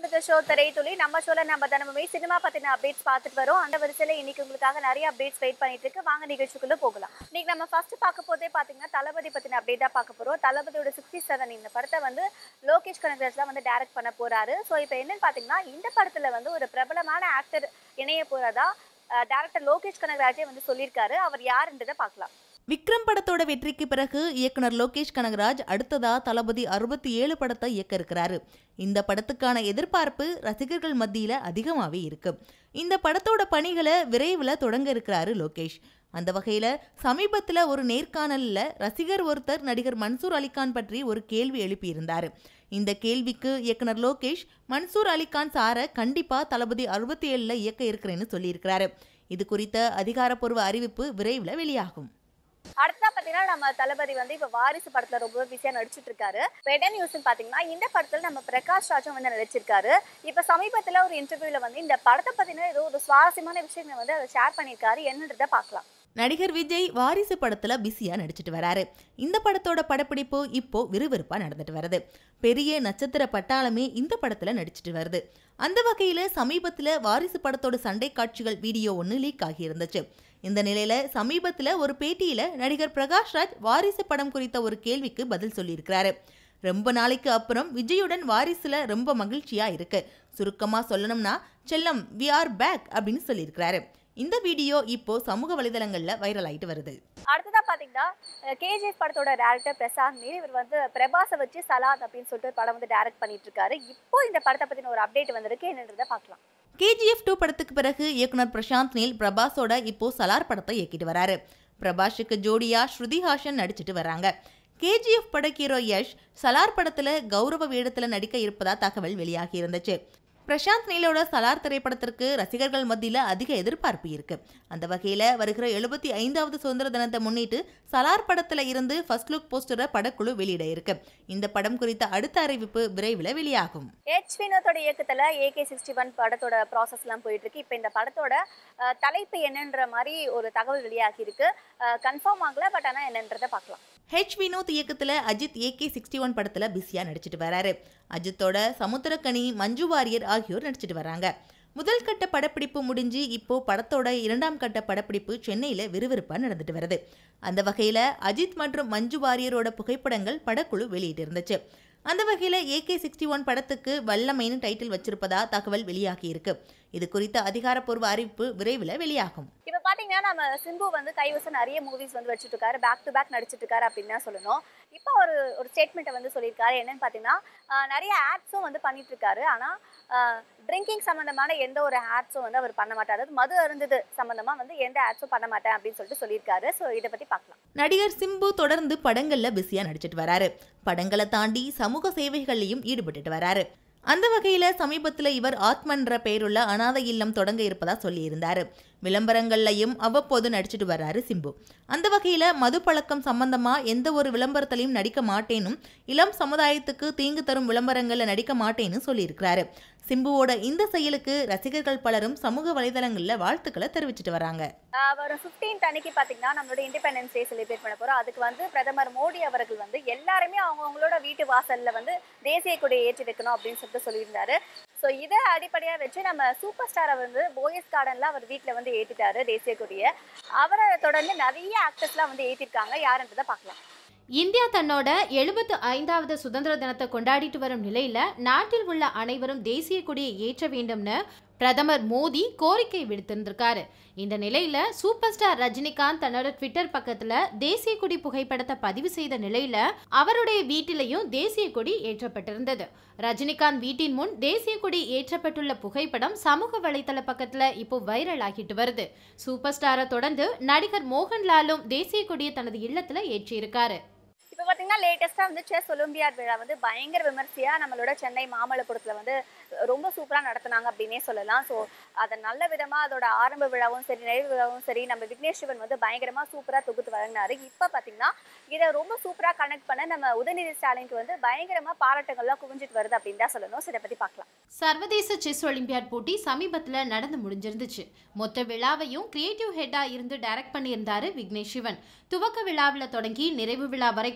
To show திரைத்துளி நம்ம ஷோல நம்ம தினமுமே சினிமா பத்தின அப்டேட்ஸ் பார்த்துட்டு வரோம் அந்த வரிசையில இன்னைக்கு உங்களுக்காக நிறைய அப்டேட்ஸ் வெயிட் பண்ணிட்டு இருக்கு வாங்க நிகழ்ச்சிக்குள்ள போகலாம் இன்னைக்கு நம்ம ஃபர்ஸ்ட் பார்க்க போதே பாத்தீங்கன்னா தளபதி பத்தின அப்டேட் தான் பார்க்க போறோம் தளபதியோட சிக்ஸ்டி செவன் இந்த படத்தை வந்து லோகேஷ் கனகராஜ் தான் வந்து டைரக்ட் பண்ண போறாரு ஸோ இப்போ என்னன்னு பாத்தீங்கன்னா இந்த படத்துல வந்து ஒரு பிரபலமான ஆக்டர் இணைய போறதா டேரக்டர் லோகேஷ் கனகராஜே வந்து சொல்லியிருக்காரு அவர் யாருன்றதை பார்க்கலாம் விக்ரம் படத்தோட வெற்றிக்கு பிறகு இயக்குனர் லோகேஷ் கனகராஜ் அடுத்ததா தளபதி அறுபத்தி ஏழு படத்தை இயக்க இருக்கிறாரு இந்த படத்துக்கான எதிர்பார்ப்பு ரசிகர்கள் மத்தியில அதிகமாவே இருக்கு இந்த படத்தோட பணிகளை விரைவில் தொடங்க இருக்கிறாரு லோகேஷ் அந்த வகையில சமீபத்துல ஒரு நேர்காணல்ல ரசிகர் ஒருத்தர் நடிகர் மன்சூர் அலிகான் பற்றி ஒரு கேள்வி எழுப்பியிருந்தாரு இந்த கேள்விக்கு இயக்குனர் லோகேஷ் மன்சூர் அலிகான் சாரை கண்டிப்பா தளபதி அறுபத்தி ஏழுல இயக்க இருக்கிறேன்னு சொல்லியிருக்கிறாரு இது குறித்த அதிகாரப்பூர்வ அறிவிப்பு விரைவில் வெளியாகும் அடுத்தா பாத்தீங்கன்னா நம்ம தளபதி வந்து இப்ப வாரிசு படத்துல ரொம்ப பிஸியா நடிச்சிட்டு இருக்காரு வெட நியூஸ் பாத்தீங்கன்னா இந்த படத்துல நம்ம பிரகாஷ் ராஜும் வந்து நடிச்சிருக்காரு இப்ப சமீபத்துல ஒரு இன்டர்வியூல வந்து இந்த படத்தை பத்தின ஏதோ ஒரு சுவாரஸ்யமான விஷயங்களை வந்து அதை ஷேர் பண்ணியிருக்காரு என்னன்றதை பார்க்கலாம் நடிகர் விஜய் வாரிசு படத்துல பிஸியா நடிச்சிட்டு வராரு இந்த படத்தோட படப்பிடிப்பு இப்போ விறுவிறுப்பா நடந்துட்டு வருது பெரிய நட்சத்திர பட்டாளமே இந்த படத்துல நடிச்சிட்டு வருது அந்த வகையில சமீபத்துல வாரிசு படத்தோட சண்டை காட்சிகள் வீடியோ ஒன்று லீக் ஆகி இருந்துச்சு இந்த நிலையில சமீபத்துல ஒரு பேட்டியில நடிகர் பிரகாஷ் ராஜ் வாரிசு படம் குறித்த ஒரு கேள்விக்கு பதில் சொல்லியிருக்கிறாரு ரொம்ப நாளைக்கு அப்புறம் விஜயுடன் வாரிசுல ரொம்ப மகிழ்ச்சியா இருக்கு சுருக்கமா சொல்லணும்னா செல்லம் வி ஆர் பேக் அப்படின்னு சொல்லியிருக்கிறாரு இந்த வீடியோ இப்போ சமூக வலைதளங்கள்ல வைரல் ஆயிட்டு வருது அடுத்ததா பாத்தீங்கன்னா கேஜிஎஃப் படத்தோட டேரக்டர் பிரசாந்த் நீல் இவர் வந்து பிரபாஸை வச்சு சலாத் அப்படின்னு சொல்லிட்டு ஒரு படம் வந்து டைரக்ட் பண்ணிட்டு இருக்காரு இப்போ இந்த படத்தை பத்தின ஒரு அப்டேட் வந்திருக்கு என்னன்றதை பார்க்கலாம் கேஜிஎஃப் டூ படத்துக்கு பிறகு இயக்குனர் பிரசாந்த் நீல் பிரபாஸோட இப்போ சலார் படத்தை இயக்கிட்டு வராரு பிரபாஷுக்கு ஜோடியா ஸ்ருதி ஹாசன் நடிச்சிட்டு வராங்க கேஜிஎஃப் பட ஹீரோ யஷ் சலார் படத்துல கௌரவ வேடத்துல நடிக்க இருப்பதா தகவல் வெளியாகி இருந்துச்சு பிரசாந்த் நீலோட சலார் திரைப்படத்திற்கு ரசிகர்கள் மத்தியில அதிக எதிர்பார்ப்பு இருக்கு அந்த வகையில வருகிற எழுபத்தி ஐந்தாவது சுதந்திர தினத்தை முன்னிட்டு சலார் படத்துல இருந்து ஃபர்ஸ்ட் லுக் போஸ்டரை படக்குழு வெளியிட இருக்கு இந்த படம் குறித்த அடுத்த அறிவிப்பு விரைவில் வெளியாகும் எச் வினோத்தோட இயக்கத்துல ஏகே சிக்ஸ்டி ஒன் படத்தோட ப்ராசஸ் எல்லாம் போயிட்டு இருக்கு இப்போ இந்த படத்தோட அஹ், தலைப்பு என்னன்ற மாதிரி ஒரு தகவல் வெளியாகி இருக்கு கன்ஃபார்ம் ஆகல பட் ஆனா என்னன்றதை பார்க்கலாம் ஹெச் வினோத் இயக்கத்துல அஜித் ஏகே சிக்ஸ்டி ஒன் படத்துல பிஸியா நடிச்சிட்டு வராரு அஜித்தோட சமுத்திரக்கனி மஞ்சு வாரியர் ஆகியோர் நடிச்சிட்டு வராங்க முதல் கட்ட படப்பிடிப்பு முடிஞ்சு இப்போ படத்தோட இரண்டாம் கட்ட படப்பிடிப்பு சென்னையில விறுவிறுப்பா நடந்துட்டு வருது அந்த வகையில அஜித் மற்றும் மஞ்சு வாரியரோட புகைப்படங்கள் படக்குழு வெளியிட்டு இருந்துச்சு அந்த வகையில ஏகே சிக்ஸ்டி ஒன் படத்துக்கு வல்லமைன்னு டைட்டில் வச்சிருப்பதா தகவல் வெளியாகி இருக்கு இது குறித்த அதிகாரப்பூர்வ அறிவிப்பு விரைவில் வெளியாகும் இப்போ பார்த்தீங்கன்னா நம்ம சிம்பு வந்து கைவசம் நிறைய மூவிஸ் வந்து வச்சுட்டு இருக்காரு பேக் டு பேக் நடிச்சிட்டு இருக்காரு அப்படின்னு தான் சொல்லணும் இப்போ ஒரு ஒரு ஸ்டேட்மெண்ட்டை வந்து சொல்லியிருக்காரு என்னன்னு பார்த்தீங்கன்னா ஆஹ், நிறைய ஆட்ஸும் வந்து பண்ணிட்டு இருக்காரு ஆனால் ட்ரிங்கிங் சம்மந்தமான எந்த ஒரு ஆட்ஸும் வந்து அவர் பண்ண மாட்டார் அதாவது மது அருந்தது சம்மந்தமாக வந்து எந்த ஆட்ஸும் பண்ண மாட்டேன் அப்படின்னு சொல்லிட்டு சொல்லியிருக்காரு ஸோ இதை பற்றி பார்க்கலாம் நடிகர் சிம்பு தொடர்ந்து படங்கள்ல பிஸியா நடிச்சிட்டு வராரு படங்களை தாண்டி சமூக சேவைகள்லையும் ஈடுபட்டுட்டு வராரு அந்த வகையில சமீபத்துல இவர் ஆத்மன்ற பெயருள்ள அனாதை இல்லம் தொடங்க இருப்பதா சொல்லியிருந்தாரு விளம்பரங்கள்லையும் அவ்வப்போது நடிச்சிட்டு வர்றாரு சிம்பு அந்த வகையில மது பழக்கம் சம்பந்தமா எந்த ஒரு விளம்பரத்திலையும் நடிக்க மாட்டேனும் இளம் சமுதாயத்துக்கு தீங்கு தரும் விளம்பரங்கள்ல நடிக்க மாட்டேன்னு சொல்லியிருக்கிறாரு சிம்புவோட இந்த செயலுக்கு ரசிகர்கள் பலரும் சமூக வலைதளங்கள்ல வாழ்த்துக்களை தெரிவிச்சிட்டு வராங்க ஆஹ் வரும் 15th அன்னைக்கு பார்த்தீங்கன்னா நம்மளோட இண்டிபெண்டன்ஸ் டே செலிப்ரேட் பண்ண போகிறோம் அதுக்கு வந்து பிரதமர் மோடி அவர்கள் வந்து எல்லாருமே அவங்கவுங்களோட வீட்டு வாசல்ல வந்து தேசிய கொடியை ஏற்றி வைக்கணும் அப்படின்னு சொல்லிட்டு சொல்லியிருந்தாரு ஸோ இதை அடிப்படையாக வச்சு நம்ம சூப்பர் ஸ்டாரை வந்து போயஸ் கார்டனில் அவர் வீட்டில் வந்து ஏற்றிட்டாரு தேசிய கொடியை அவரை தொடர்ந்து நிறைய ஆக்டர்ஸ்லாம் வந்து ஏற்றிருக்காங்க யாருன்றதை பார்க்கலாம் இந்தியா தன்னோட எழுபத்து ஐந்தாவது சுதந்திர தினத்தை கொண்டாடிட்டு வரும் நிலையில நாட்டில் உள்ள அனைவரும் தேசிய கொடியை ஏற்ற வேண்டும்னு பிரதமர் மோடி கோரிக்கை விடுத்திருந்திருக்காரு இந்த நிலையில சூப்பர் ஸ்டார் ரஜினிகாந்த் தன்னோட ட்விட்டர் பக்கத்துல தேசிய கொடி புகைப்படத்தை பதிவு செய்த நிலையில அவருடைய வீட்டிலையும் தேசிய கொடி ஏற்றப்பட்டிருந்தது ரஜினிகாந்த் வீட்டின் முன் தேசிய கொடி ஏற்றப்பட்டுள்ள புகைப்படம் சமூக வலைதள பக்கத்துல இப்போ வைரல் ஆகிட்டு வருது சூப்பர் ஸ்டாரை தொடர்ந்து நடிகர் மோகன்லாலும் தேசிய கொடியை தனது இல்லத்துல ஏற்றியிருக்காரு இப்போ பார்த்தீங்கன்னா லேட்டஸ்ட்டாக வந்து செஸ் ஒலிம்பியாட் விழா வந்து பயங்கர விமர்சையாக நம்மளோட சென்னை மாமல்லபுரத்தில் வந்து ரொம்ப சூப்பராக நடத்துனாங்க அப்படின்னே சொல்லலாம் ஸோ அதை நல்ல விதமாக அதோட ஆரம்ப விழாவும் சரி நிறைவு விழாவும் சரி நம்ம விக்னேஷ் சிவன் வந்து பயங்கரமாக சூப்பராக தொகுத்து வழங்கினாரு இப்போ பார்த்தீங்கன்னா இதை ரொம்ப சூப்பராக கனெக்ட் பண்ண நம்ம உதயநிதி ஸ்டாலினுக்கு வந்து பயங்கரமாக பாராட்டுகள்லாம் குவிஞ்சிட்டு வருது அப்படின்னு தான் சொல்லணும் ஸோ இதை பற்றி பார்க்கலாம் சர்வதேச செஸ் ஒலிம்பியாட் போட்டி சமீபத்துல நடந்து முடிஞ்சிருந்துச்சு மொத்த விழாவையும் கிரியேட்டிவ் ஹெட்டா இருந்து டைரக்ட் பண்ணியிருந்தாரு விக்னேஷ் சிவன் துவக்க விழாவில் தொடங்கி நிறைவு விழா வரைக்கும்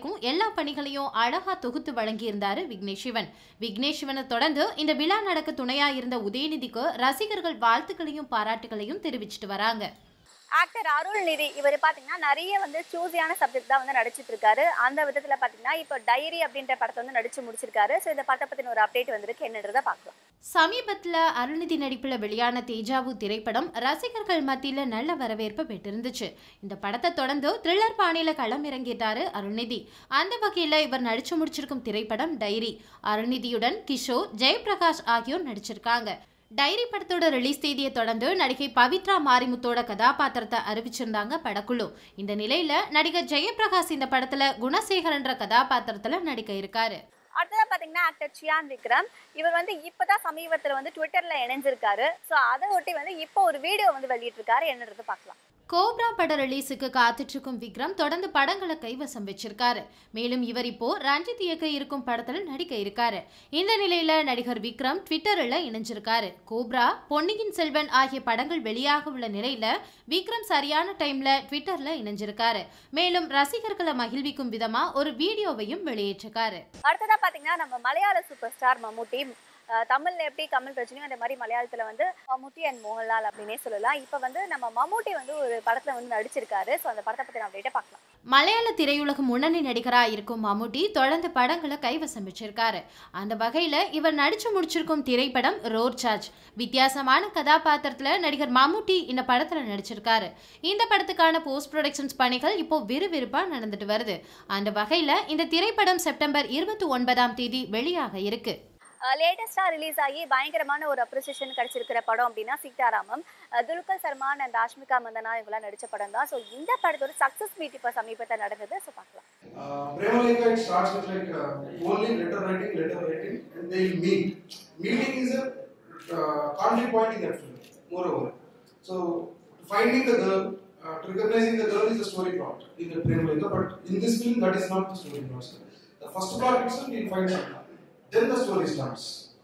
வரைக்கும் எல்லா பணிகளையும் அழகா தொகுத்து வழங்கியிருந்தாரு விக்னேஷ் சிவன் விக்னேஷ் சிவனை தொடர்ந்து இந்த விழா நடக்க துணையா இருந்த உதயநிதிக்கு ரசிகர்கள் வாழ்த்துக்களையும் பாராட்டுகளையும் தெரிவிச்சிட்டு வராங்க ஆக்டர் அருள்நிதி இவர் பார்த்தீங்கன்னா நிறைய வந்து சூஸியான சப்ஜெக்ட் தான் வந்து நடிச்சிட்டு இருக்காரு அந்த விதத்தில் பார்த்தீங்கன்னா இப்போ டைரி அப்படின்ற படத்தை வந்து நடிச்சு முடிச்சிருக்காரு ஸோ இந்த படத்தை பற்றின ஒரு அப்டேட் வந்திருக்கு என்னன்றதை பார்க்கலாம் சமீபத்துல அருள்நிதி நடிப்புல வெளியான தேஜாவு திரைப்படம் ரசிகர்கள் மத்தியில நல்ல வரவேற்பு பெற்றிருந்துச்சு இந்த படத்தை தொடர்ந்து த்ரில்லர் பாணியில களம் இறங்கிட்டாரு அருள்நிதி அந்த வகையில இவர் நடிச்சு முடிச்சிருக்கும் திரைப்படம் டைரி அருள்நிதியுடன் கிஷோர் ஜெயபிரகாஷ் ஆகியோர் நடிச்சிருக்காங்க டைரி படத்தோட ரிலீஸ் தேதியை தொடர்ந்து நடிகை பவித்ரா மாரிமுத்தோட கதாபாத்திரத்தை அறிவிச்சிருந்தாங்க படக்குழு இந்த நிலையில நடிகர் ஜெயபிரகாஷ் இந்த படத்துல குணசேகரன்ற கதாபாத்திரத்துல நடிக்க இருக்காரு அடுத்ததாக பார்த்தீங்கன்னா ஆக்டர் சியான் விக்ரம் இவர் வந்து இப்போதான் சமீபத்தில் வந்து ட்விட்டரில் இணைஞ்சிருக்காரு ஸோ அதை ஒட்டி வந்து இப்போ ஒரு வீடியோ வந்து வெளியிட்டிருக்காரு என்னன்றதை பார்க்கலாம் கோப்ரா பட ரிலீஸுக்கு காத்துட்டு இருக்கும் விக்ரம் தொடர்ந்து படங்களை கைவசம் வச்சிருக்காரு மேலும் இவர் இப்போ ரஞ்சித் இயக்க இருக்கும் படத்துல நடிக்க இருக்காரு இந்த நிலையில நடிகர் விக்ரம் ட்விட்டரில் இணைஞ்சிருக்காரு கோப்ரா பொன்னியின் செல்வன் ஆகிய படங்கள் வெளியாக உள்ள நிலையில விக்ரம் சரியான டைம்ல ட்விட்டர்ல இணைஞ்சிருக்காரு மேலும் ரசிகர்களை மகிழ்விக்கும் விதமா ஒரு வீடியோவையும் வெளியிட்டிருக்காரு அடுத்ததாக பார்த்தீங்கன்னா நம்ம மலையாள சூப்பர் ஸ்டார் மம்முட்டி அஹ், தமிழ்ல எப்படி கமல் ரஜினியும் அந்த மாதிரி மலையாளத்தில் வந்து மம்முட்டி அண்ட் மோகன்லால் அப்படின்னே சொல்லலாம் இப்போ வந்து நம்ம மம்முட்டி வந்து ஒரு படத்தில் வந்து நடிச்சிருக்காரு ஸோ அந்த படத்தை பற்றி அப்டேட்டை பார்க்கலாம் மலையாள திரையுலக முன்னணி நடிகரா இருக்கும் மம்முட்டி தொடர்ந்து படங்களை கைவசம் வச்சிருக்காரு அந்த வகையில இவர் நடிச்சு முடிச்சிருக்கும் திரைப்படம் ரோட் சார்ஜ் வித்தியாசமான கதாபாத்திரத்துல நடிகர் மம்முட்டி இந்த படத்துல நடிச்சிருக்காரு இந்த படத்துக்கான போஸ்ட் ப்ரொடக்ஷன்ஸ் பணிகள் இப்போ விறுவிறுப்பா நடந்துட்டு வருது அந்த வகையில இந்த திரைப்படம் செப்டம்பர் இருபத்தி ஒன்பதாம் தேதி வெளியாக இருக்கு லேட்டஸ்டாக ரிலீஸ் ஆகி பயங்கரமான ஒரு அப்ரிசியேஷன் கிடைச்சிருக்கிற படம் அப்படின்னா சீதாராமம் அஹ், துல்கர் சல்மான் அண்ட் ஆஷ்மிகா மந்தனா இவங்களாம் நடிச்ச படம் தான் ஸோ இந்த படத்தோட சக்ஸஸ் மீட் இப்போ சமீபத்தில் நடந்தது ஸோ பார்க்கலாம் Uh, Premalika, it starts with like uh, only letter writing, letter writing, and they'll meet. Meeting is a uh, conflict point in that film, moreover. So, finding the girl, uh, recognizing the girl is the story plot in the Premalika, but in this film, that is not the story plot. sir. The first plot itself, you'll find Shakla. Then the story starts.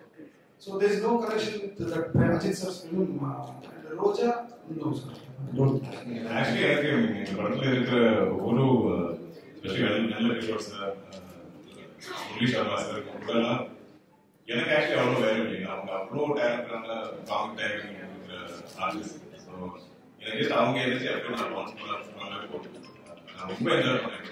So, there is no connection with that Premajit sir's film. Uh, and Roja, no, sir. Don't. Actually எனக்கு இந்த படத்துல இருக்கிற ஒரு specially நல்ல Kishore sir Murali Sharma sir இவங்கெல்லாம் எனக்கு actually அவ்வளோ வேலை இல்லைங்க அவங்க அவ்வளோ டேரக்டரான காமிக் டைரக்டிங் இருக்கிற ஆர்டிஸ்ட் ஸோ எனக்கு just அவங்க எனர்ஜி அப்படியே நான் கான்செப்டாக போட்டு நான் ரொம்ப என்ஜாய் பண்ணேன்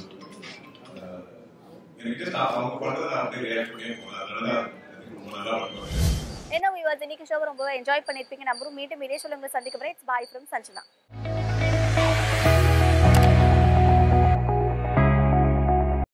அஹ், எனக்கு ஜஸ்ட் அவங்க பண்றதை நான் அப்படியே ரியாக்ட் பண்ணி போனேன் அதனால தான் எனக்கு ரொம்ப நல்லா இருக்கும் என்ன வியூவர்ஸ் இன்னைக்கு ஷோ ரொம்ப என்ஜாய் பண்ணியிருப்பீங்க நம்பரும் மீண்டும் இதே சொல்லுங்க சந்திக்க இட்ஸ் பாய் ஃப்ரம் சஞ்சனா